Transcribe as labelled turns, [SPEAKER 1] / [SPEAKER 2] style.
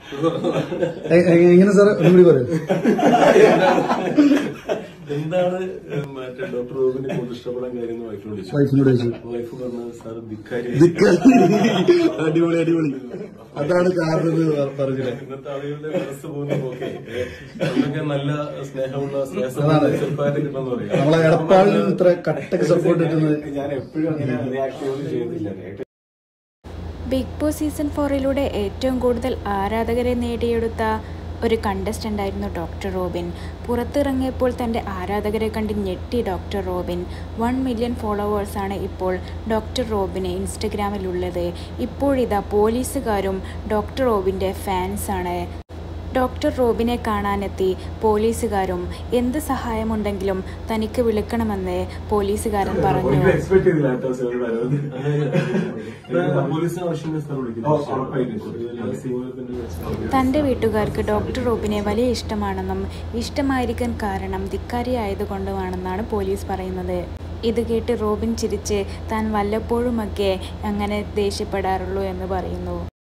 [SPEAKER 1] A- A- എങ്ങനെ sir ഒന്നുകൂടി പറയൂ
[SPEAKER 2] എന്താണ് മറ്റേ ഡോക്ടർ റോബിനെ കൊണ്ട് ഇഷ്ടപ്പെടാൻ കാര്യം എന്ന് വൈഫിനോട് ചോദിച്ചു.
[SPEAKER 1] വൈഫിനോട് ചോദിച്ചു
[SPEAKER 2] വൈഫ് പറഞ്ഞത് സാർ ധിക്കാരി
[SPEAKER 1] അടിപൊളി അടിപൊളി അതാണ് കാരണം എന്ന് പറഞ്ഞില്ലേ
[SPEAKER 2] ഇന്നത്തെ ആളുകളുടെ മനസ്സ് പോകുന്ന പോക്കെ നമുക്ക് നല്ല സ്നേഹമുള്ള
[SPEAKER 1] അതാണ്.
[SPEAKER 2] സ്നേഹം ചെറുപ്പമായിട്ട് കിട്ടുമെന്ന് പറയാം
[SPEAKER 1] നമ്മളെ എടപ്പാളിൽ ഇത്ര കട്ടക്ക് സപ്പോർട്ട് കിട്ടുന്നത്
[SPEAKER 3] ഞാൻ എപ്പോഴും അങ്ങനെ റിയാക്ട് ഒന്നും ചെയ്യുന്നില്ല
[SPEAKER 4] ബിഗ് ബോസ് സീസൺ ഫോറിലൂടെ ഏറ്റവും കൂടുതൽ ആരാധകരെ നേടിയെടുത്ത ഒരു കണ്ടസ്റ്റൻ്റ് ആയിരുന്നു ഡോക്ടർ റോബിൻ പുറത്തിറങ്ങിയപ്പോൾ തൻ്റെ ആരാധകരെ കണ്ട് ഞെട്ടി ഡോക്ടർ റോബിൻ വൺ മില്യൺ ഫോളോവേഴ്സാണ് ഇപ്പോൾ ഡോക്ടർ റോബിന് ഇൻസ്റ്റഗ്രാമിലുള്ളത് ഇപ്പോഴിതാ പോലീസുകാരും ഡോക്ടർ റോബിൻ്റെ ഫാൻസാണ് ഡോക്ടർ റോബിനെ കാണാനെത്തി പോലീസുകാരും എന്ത് സഹായമുണ്ടെങ്കിലും തനിക്ക് വിളിക്കണമെന്ന് പോലീസുകാരൻ പറഞ്ഞു
[SPEAKER 3] എക്സ്പെക്ട് ചെയ്തില്ല കേട്ടോ സിനിമ വരുമെന്ന്.
[SPEAKER 2] പോലീസിന് ആവശ്യമുള്ള സ്ഥലം
[SPEAKER 3] ഓ, ഉറപ്പായിട്ടും.
[SPEAKER 2] വിളിക്കുന്നത്
[SPEAKER 4] തൻ്റെ വീട്ടുകാർക്ക് ഡോക്ടർ റോബിനെ വലിയ ഇഷ്ടമാണെന്നും ഇഷ്ടമായിരിക്കാൻ കാരണം ധിക്കാരിയായതുകൊണ്ടുമാണെന്നാണ് പോലീസ് പറയുന്നത് ഇത് കേട്ട് റോബിൻ ചിരിച്ച് താൻ വല്ലപ്പോഴുമൊക്കെ അങ്ങനെ ദേഷ്യപ്പെടാറുള്ളൂ എന്ന് പറയുന്നു